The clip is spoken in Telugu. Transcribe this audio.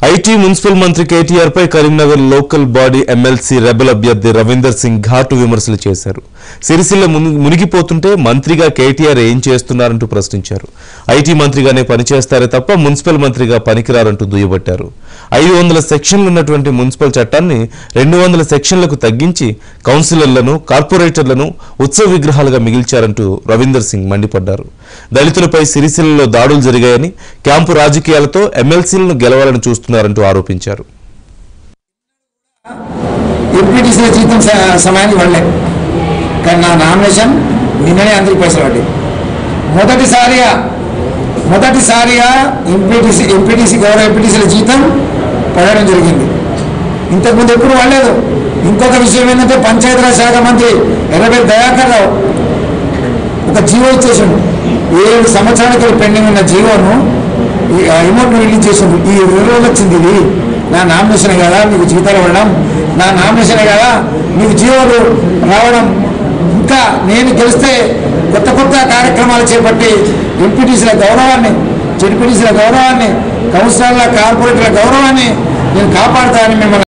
ఐటీ మున్సిపల్ మంత్రి కేటీఆర్ పై Karimnagar local body MLC rebel అభ్యర్థి రవీందర్ సింగ్ ఘాటు విమర్శలు చేశారు సిరిసిల్ల ముని- మునిగిపోతుంటే మంత్రిగా కేటీఆర్ ఏం చేస్తున్నారంటూ ప్రశ్నించారు ఐటీ మంత్రిగానే పనిచేస్తారే తప్ప మున్సిపల్ మంత్రిగా పనికిరారంటూ దుయ్యబట్టారు ఐదు వందల సెక్షన్లు ఉన్నటువంటి మున్సిపల్ చట్టాన్ని రెండు వందల సెక్షన్లకు తగ్గించి కౌన్సిలర్లను కార్పొరేటర్లను ఉత్సవ విగ్రహాలుగా మిగిల్చారంటూ రవీందర్ సింగ్ మండిపడ్డారు దళితులపై సిరిసిల్లలో దాడులు జరిగాయని క్యాంపు రాజకీయాలతో ఎమ్మెల్సీలను గెలవాలని చూస్తున్నారంటూ ఆరోపించారు ఎంపీటీసీల జీతం స- సమయానికి పడలే కానీ నా నామినేషన్ నిన్ననే అందరికి పైసలు పడ్డాయి మొదటిసారిగా మొదటిసారిగా ఎంపీటీసీ ఎంపీటీసీ గౌరవ ఎంపీటీసీల జీతం పడడం జరిగింది ఇంతకుముందు ఎప్పుడు పడలేదు ఇంకొక విషయం ఏంటంటే పంచాయతీరాజ్ శాఖ మంత్రి ఎర్రబెల్లి దయాకర్ రావు ఒక జీవో ఇచ్చేసిండు ఏడు సంవత్సరాలకి పెండింగ్ ఉన్న జీవోను ఈ అమౌంట్ రిలీజ్ చేసిండు ఈ రెండు రోజులు వచ్చింది ఇది నా నామినేషన్ కదా మీకు జీతాలు ఇవ్వడం నా నామినేషన్ కదా మీకు జీవోలు రావడం ఇంకా నేను గెలిస్తే కొత్త కొత్త కార్యక్రమాలు చేపట్టి ఎంపీటీసీల గౌరవాన్ని జడ్పీటీసీల గౌరవాన్ని కౌన్సిలర్ల కార్పొరేటర్ల గౌరవాన్ని నేను కాపాడుతానని మిమ్మల్ని